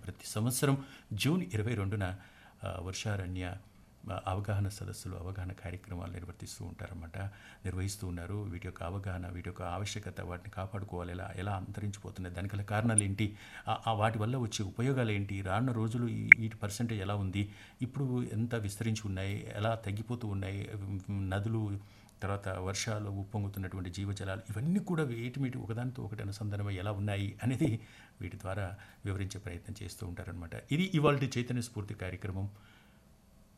ప్రతి సంవత్సరం జూన్ ఇరవై రెండున ఆ, వర్షారణ్య ఆ, అవగాహన సదస్సులు అవగాహన కార్యక్రమాలు నిర్వర్తిస్తూ ఉంటారన్నమాట నిర్వహిస్తూ ఉన్నారు వీటి యొక్క అవగాహన వీటి యొక్క ఆవశ్యకత వాటిని కాపాడుకోవాలి ఎలా ఎలా అంతరించిపోతున్నాయి దానికి గల కారణాలు ఏంటి ఆ- ఆ వాటి వల్ల వచ్చే ఉపయోగాలు ఏంటి రానున్న రోజులు ఈ వీటి పర్సెంటేజ్ ఎలా ఉంది ఇప్పుడు ఎంత విస్తరించి ఉన్నాయి ఎలా తగ్గిపోతూ ఉన్నాయి ఉమ్, నదులు తర్వాత వర్షాలు ఉప్పొంగుతున్నటువంటి జీవజలాలు ఇవన్నీ కూడా వీటి మీటి ఒకదానితో ఒకటి అనుసంధానమై ఎలా ఉన్నాయి అనేది వీటి ద్వారా వివరించే ప్రయత్నం చేస్తూ ఉంటారనమాట ఇది ఇవాళ చైతన్య స్ఫూర్తి కార్యక్రమం